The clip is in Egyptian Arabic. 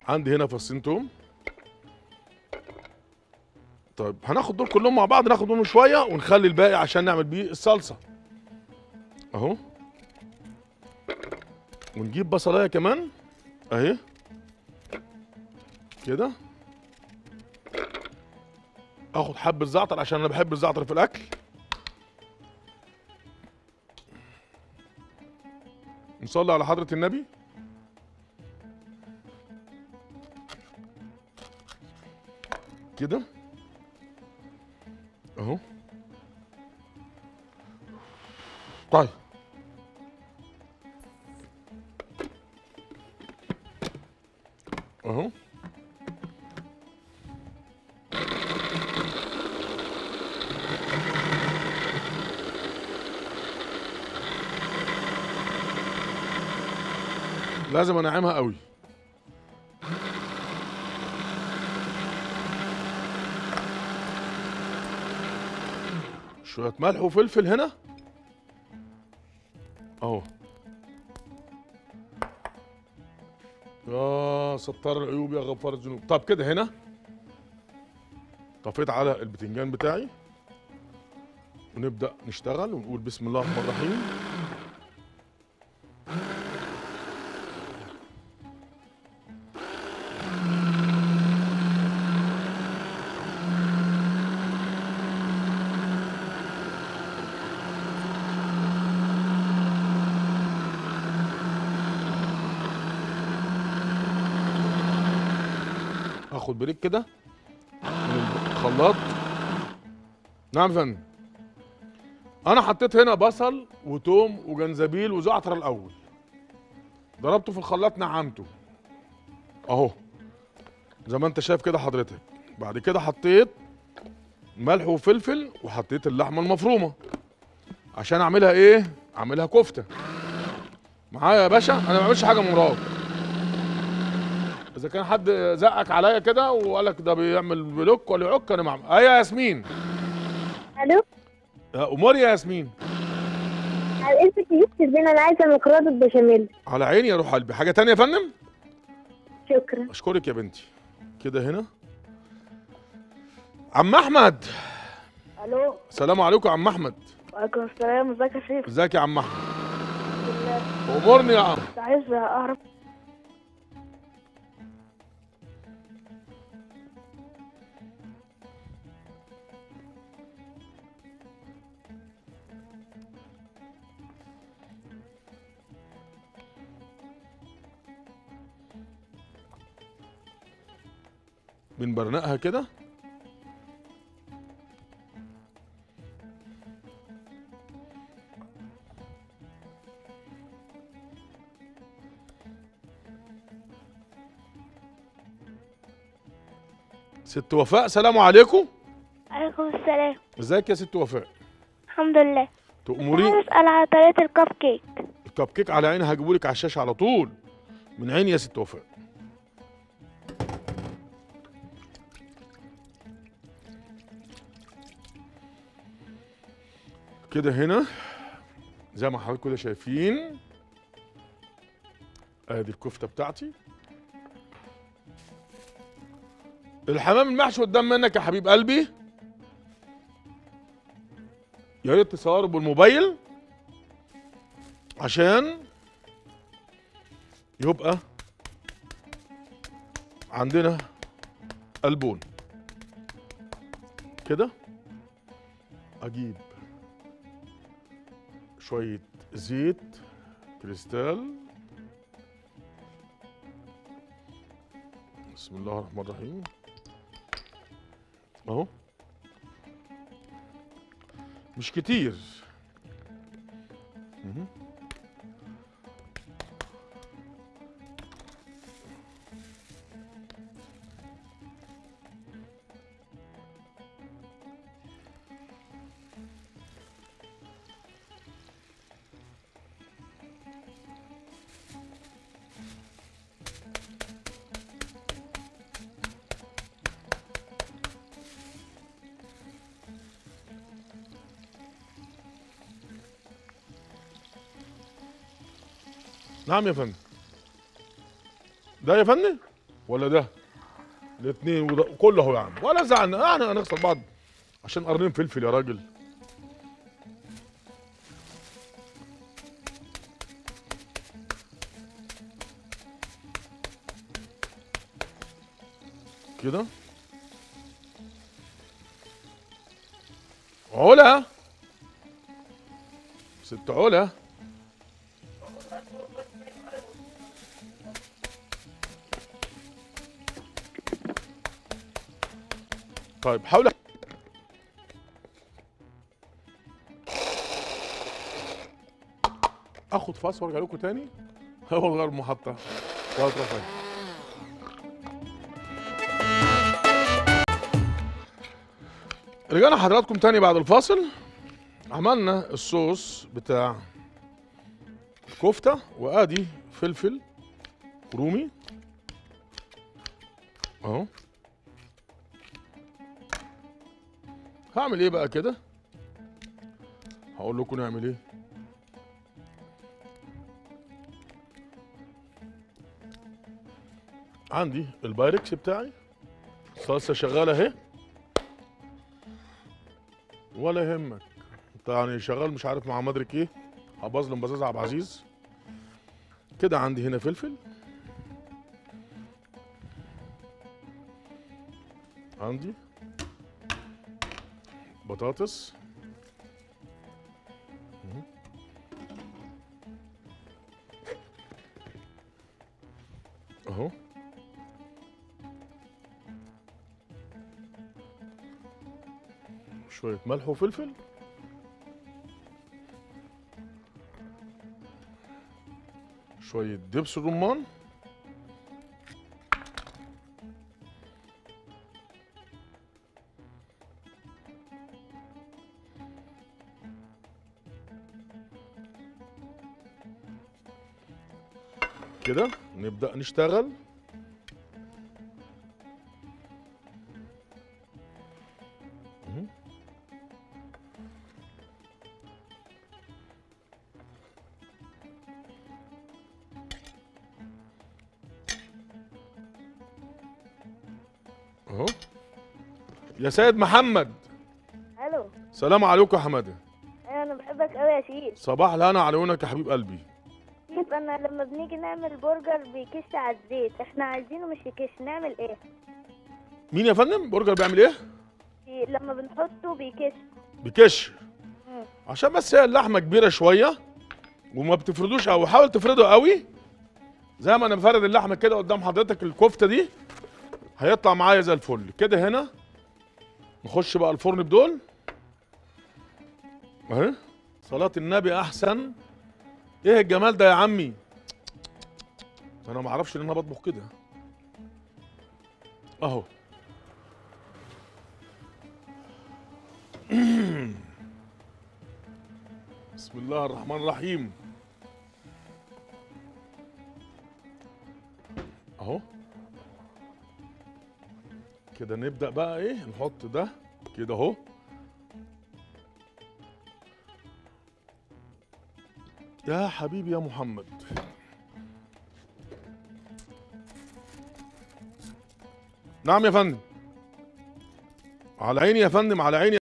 عندي هنا فصين توم طيب هناخد دول كلهم مع بعض ناخد منهم شويه ونخلي الباقي عشان نعمل بيه الصلصه اهو ونجيب بصلايه كمان اهي كده اخد حبه زعتر عشان انا بحب الزعتر في الاكل نصلي على حضره النبي كده اهو طيب اهو لازم انعمها قوي شوية ملح وفلفل هنا اهو يا ستار العيوب يا غفار الذنوب طب كده هنا طفيت على البتنجان بتاعي ونبدأ نشتغل ونقول بسم الله الرحمن الرحيم اخد بريك كده من الخلاط نعم يا فندم انا حطيت هنا بصل وتوم وجنزبيل وزعتر الاول ضربته في الخلاط نعمته اهو زي ما انت شايف كده حضرتك بعد كده حطيت ملح وفلفل وحطيت اللحمه المفرومه عشان اعملها ايه اعملها كفته معايا يا باشا انا ما بعملش حاجه من وراك اذا كان حد زقك عليا كده وقال لك ده بيعمل بلوك ولا يعك انا معمل ايه يا ياسمين الو يا امور يا ياسمين على اسمك جبت البين انا عايزه مكرونه بشاميل على عيني يا روح قلبي حاجه تانية يا فندم شكرا اشكرك يا بنتي كده هنا عم احمد الو السلام عليكم يا عم احمد وعليكم السلام ازيك يا شيخ ازيك يا عم احمد امرني يا عم كنت عايز اعرف بنبرنقها كده ست وفاء سلام عليكم عليكم السلام ازيك يا ست وفاء الحمد لله تأمري عايز اسال على طريقه الكب كيك الكب كيك على عيني هجيبهولك على الشاشه على طول من عيني يا ست وفاء كده هنا زي ما حضراتكم كده شايفين ادي الكفته بتاعتي الحمام المحشي قدام منك يا حبيب قلبي يا ريت تصوره بالموبايل عشان يبقى عندنا قلبون كده اجيب شوية زيت كريستال بسم الله الرحمن الرحيم اهو مش كتير مهم. نعم يا فندم ده يا فندم ولا ده الاثنين وده كله اهو يعني ولا زعلنا احنا هنخسر بعض عشان قرنين فلفل يا راجل كده علا ست علا طيب حاول اخد فاصل وارجع لكم تاني هو غير المحطة ولا تروح فين. رجعنا حضراتكم تاني بعد الفاصل عملنا الصوص بتاع الكفتة وادي فلفل رومي اهو هعمل ايه بقى كده هقول لكم نعمل ايه عندي البايركس بتاعي الصلصه شغاله اهي ولا يهمك انت يعني شغال مش عارف مع مدرك ايه هبظلم بزاز عبد العزيز كده عندي هنا فلفل عندي بطاطس مهم. اهو شوية ملح وفلفل شوية دبس رمان كده نبدأ نشتغل مهم. اهو يا سيد محمد الو سلام عليكم يا حماده ايوه انا بحبك قوي يا شيف صباح الهنا على عيونك يا حبيب قلبي شيف انا لما بنيجي نعمل برجر بيكش على الزيت احنا عايزينه مش يكش نعمل ايه مين يا فندم برجر بيعمل ايه بي- لما بنحطه بيكش بكش مم. عشان بس هي اللحمه كبيره شويه وما بتفردوش قوي حاول تفرده قوي زي ما انا بفرد اللحمه كده قدام حضرتك الكفته دي هيطلع معايا زي الفل كده هنا نخش بقى الفرن بدول اهي صلاة النبي احسن ايه الجمال ده يا عمي انا ما اعرفش ان انا بطبخ كده اهو بسم الله الرحمن الرحيم اهو كده نبدأ بقى ايه نحط ده كده اهو يا حبيبي يا محمد نعم يا فندم على عيني يا فندم على عيني